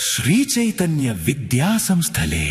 శ్రీచైతన్య విద్యా సంస్థలే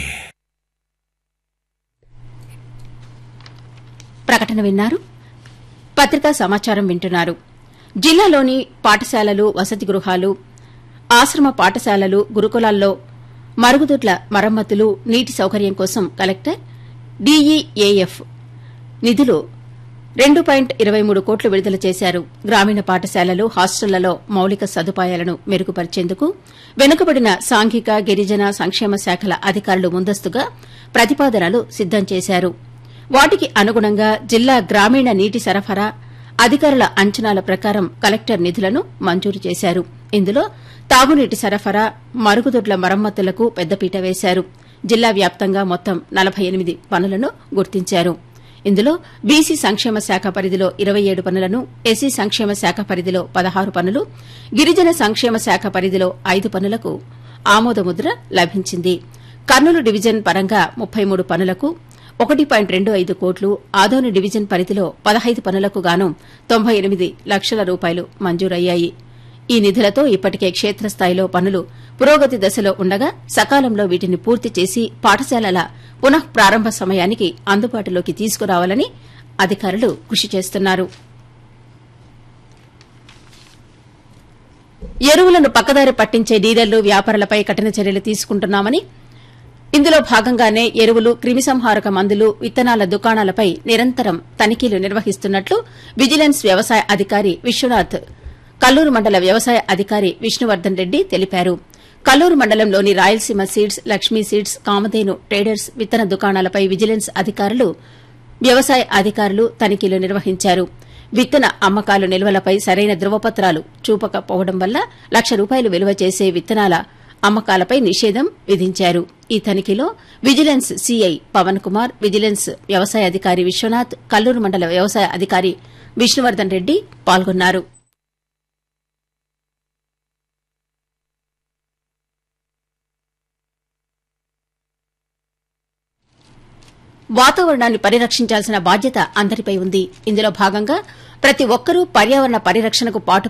ప్రకటన విన్నారు పత్రికా సమాచారం వింటున్నారు జిల్లాలోని పాఠశాలలు వసతి గృహాలు ఆశ్రమ పాఠశాలలు గురుకులాల్లో మరుగుదొడ్ల మరమ్మతులు నీటి సౌకర్యం కోసం కలెక్టర్ డీఈఏఎఫ్ నిధులు రెండు పాయింట్ ఇరవై మూడు కోట్లు విడుదల చేశారు గ్రామీణ పాఠశాలలు హాస్టళ్లలో మౌలిక సదుపాయాలను మెరుగుపరిచేందుకు వెనుకబడిన సాంఘిక గిరిజన సంక్షేమ శాఖల అధికారులు ముందస్తుగా ప్రతిపాదనలు సిద్దం చేశారు వాటికి అనుగుణంగా జిల్లా గ్రామీణ నీటి సరఫరా అధికారుల అంచనాల ప్రకారం కలెక్టర్ నిధులను మంజూరు చేశారు ఇందులో తాగునీటి సరఫరా మరుగుదొడ్ల మరమ్మతులకు పెద్దపీట వేశారు జిల్లా వ్యాప్తంగా మొత్తం నలభై ఎనిమిది పనులను గుర్తించారు ఇందులో బీసీ సంక్షేమ శాఖ పరిధిలో ఇరవై ఏడు పనులను ఎస్సీ సంక్షేమ శాఖ పరిధిలో పదహారు పనులు గిరిజన సంక్షేమ శాఖ పరిధిలో ఐదు పనులకు ఆమోదముద్ర లభించింది కర్నూలు డివిజన్ పరంగా ముప్పై మూడు పనులకు ఒకటి పాయింట్ రెండు ఐదు కోట్లు ఆదోని డివిజన్ పరిధిలో పదహైదు పనులకు గాను తొంభై ఎనిమిది లక్షల రూపాయలు మంజూరయ్యాయి ఈ నిధులతో ఇప్పటికే క్షేత్రస్థాయిలో పనులు పురోగతి దశలో ఉండగా సకాలంలో వీటిని పూర్తి చేసి పాఠశాలల పునః ప్రారంభ సమయానికి అందుబాటులోకి తీసుకురావాలని అధికారులు కృషి చేస్తున్నారు ఎరువులను పక్కదారి పట్టించే డీలర్లు వ్యాపారులపై కఠిన చర్యలు తీసుకుంటున్నామని ఇందులో భాగంగానే ఎరువులు క్రిమిసంహారక మందులు విత్తనాల దుకాణాలపై నిరంతరం తనిఖీలు నిర్వహిస్తున్నట్లు విజిలెన్స్ వ్యవసాయ అధికారి విశ్వనాథ్ కల్లూరు మండల వ్యవసాయ అధికారి విష్ణువర్దన్ రెడ్డి తెలిపారు కల్లూరు మండలంలోని Rayalaseema seeds Lakshmi seeds Kamadhenu traders విత్తన దుకాణాలపై విజిలెన్స్ అధికారులు వ్యవసాయ అధికారులు తనిఖీలు నిర్వహించారు విత్తన అమ్మకాలు నిల్వలపై సరైన ధృవపత్రాలు చూపకపోవడం వల్ల లక్ష రూపాయలు విలువ చేసే విత్తనాల అమ్మకాలపై నిషేధం విధించారు ఈ తనిఖీలో vigilance CI Pavan Kumar vigilance వ్యవసాయ అధికారి విశ్వనాథ్ కల్లూరు మండల వ్యవసాయ అధికారి విష్ణువర్దన్ రెడ్డి పాల్గొన్నారు వాతావరణాన్ని పరిరక్షించాల్సిన బాధ్యత అందరిపై ఉంది ఇందులో భాగంగా ప్రతి ఒక్కరూ పర్యావరణ పరిరక్షణకు పాటు